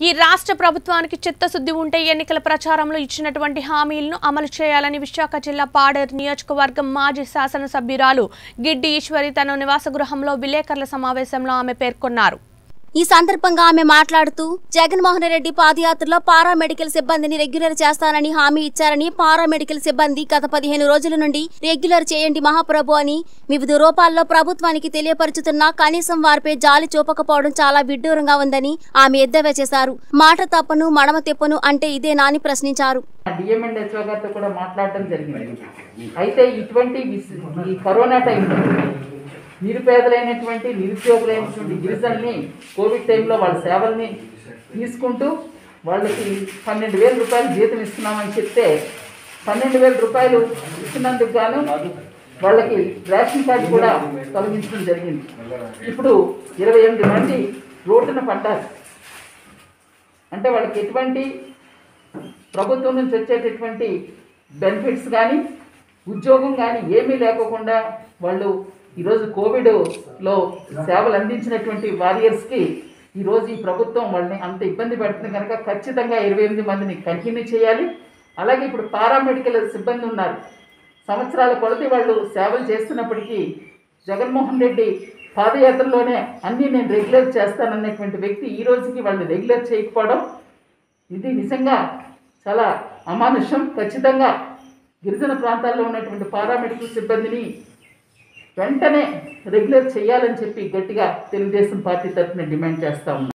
ఈ రాష్ట్ర ప్రభుత్వానికి చిత్తశుద్ధి ఉంటే ఎన్నికల ప్రచారంలో ఇచ్చినటువంటి హామీలను అమలు చేయాలని విశాఖ జిల్లా పాడేరు నియోజకవర్గం మాజీ శాసనసభ్యురాలు గిడ్డి ఈశ్వరి తన నివాస గృహంలో విలేకరుల సమావేశంలో ఆమె పేర్కొన్నారు ఈ సందర్భంగా ఆమె మాట్లాడుతూ జగన్మోహన్ రెడ్డి పాదయాత్రలో పారామెడికల్ సిబ్బందిని రెగ్యులర్ చేస్తానని హామీ ఇచ్చారని పారామెడికల్ సిబ్బంది గత పదిహేను రోజుల నుండి రెగ్యులర్ చేయండి మహాప్రభు అని వివిధ రూపాల్లో ప్రభుత్వానికి తెలియపరుచుతున్నా కనీసం వారిపై జాలి చూపకపోవడం చాలా విడ్డూరంగా ఉందని ఆమె ఎద్దేవా చేశారు మాట తప్పను మడమ తెప్పను అంటే ఇదే నాని ప్రశ్నించారు డిఎంఎండ్హెచ్ఓ గారితో కూడా మాట్లాడటం జరిగింది అయితే ఇటువంటి విస్- ఈ కరోనా టైంలో నిరుపేదలైనటువంటి నిరుద్యోగులైనటువంటి గిరిజనుల్ని కోవిడ్ టైంలో వాళ్ళ సేవల్ని తీసుకుంటూ వాళ్ళకి పన్నెండు వేల రూపాయలు జీతం ఇస్తున్నామని చెప్తే పన్నెండు వేల రూపాయలు ఇచ్చినందుకు గాను వాళ్ళకి రేషన్ కార్డు కూడా తొలగించడం జరిగింది ఇప్పుడు ఇరవై ఎనిమిది మంది రోడ్డున పడ్డారు అంటే వాళ్ళకి ఎటువంటి ప్రభుత్వం నుంచి వచ్చేటటువంటి బెనిఫిట్స్ కానీ ఉద్యోగం కానీ ఏమీ లేకోకుండా వాళ్ళు ఈరోజు కోవిడ్లో సేవలు అందించినటువంటి వారియర్స్కి ఈరోజు ఈ ప్రభుత్వం వాళ్ళని అంత ఇబ్బంది పెడుతుంది కనుక ఖచ్చితంగా ఇరవై ఎనిమిది మందిని కంటిన్యూ చేయాలి అలాగే ఇప్పుడు పారామెడికల్ సిబ్బంది ఉన్నారు సంవత్సరాల కొలది వాళ్ళు సేవలు చేస్తున్నప్పటికీ జగన్మోహన్ రెడ్డి పాదయాత్రలోనే అన్నీ నేను రెగ్యులర్ చేస్తానన్నటువంటి వ్యక్తి ఈ రోజుకి వాళ్ళు రెగ్యులర్ చేయకపోవడం ఇది నిజంగా చాలా అమానుషం ఖచ్చితంగా గిరిజన ప్రాంతాల్లో ఉన్నటువంటి పారామెడికల్ సిబ్బందిని వెంటనే రెగ్యులర్ చేయాలని చెప్పి గట్టిగా తెలుగుదేశం పార్టీ తరఫున డిమాండ్ చేస్తా ఉన్నాం